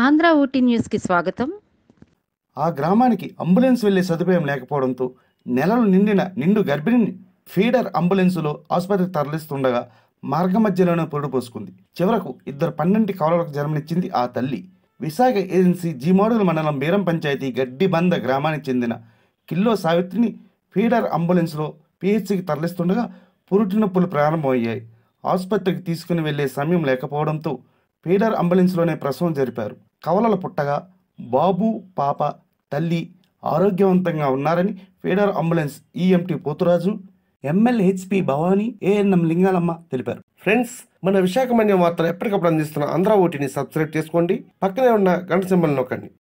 ఆంధ్ర ఊటీ న్యూస్కి స్వాగతం ఆ గ్రామానికి అంబులెన్స్ వెళ్లే సదుపాయం లేకపోవడంతో నెలలు నిండిన నిండు గర్భిణిని ఫీడర్ అంబులెన్సులో ఆసుపత్రికి తరలిస్తుండగా మార్గమధ్యలోనే పురుడు పోసుకుంది చివరకు ఇద్దరు పన్నెండు కవలలకు జన్మనిచ్చింది ఆ తల్లి విశాఖ ఏజెన్సీ జీమోడుల మండలం బీరం పంచాయతీ గడ్డిబంద గ్రామానికి చెందిన కిల్లో సావిత్రిని ఫీడర్ అంబులెన్స్లో పిహెచ్సికి తరలిస్తుండగా పురుటి నొప్పులు ప్రారంభమయ్యాయి ఆసుపత్రికి తీసుకుని వెళ్లే సమయం లేకపోవడంతో ఫీడర్ అంబులెన్స్లోనే ప్రసవం జరిపారు కవలలు పుట్టగా బాబు పాప తల్లి ఆరోగ్యవంతంగా ఉన్నారని feeder ambulance EMT Poturaju MLA HP Bhavani ANM Lingalamma తెలిపారు ఫ్రెండ్స్ మన విశాఖ మన్యం వార్తలు ఎప్పటికప్పుడు అందిస్తున్న ఆంధ్ర ఓటీని సబ్స్క్రైబ్ చేసుకోండి పక్కనే ఉన్న గంట సింబల్ నొక్కండి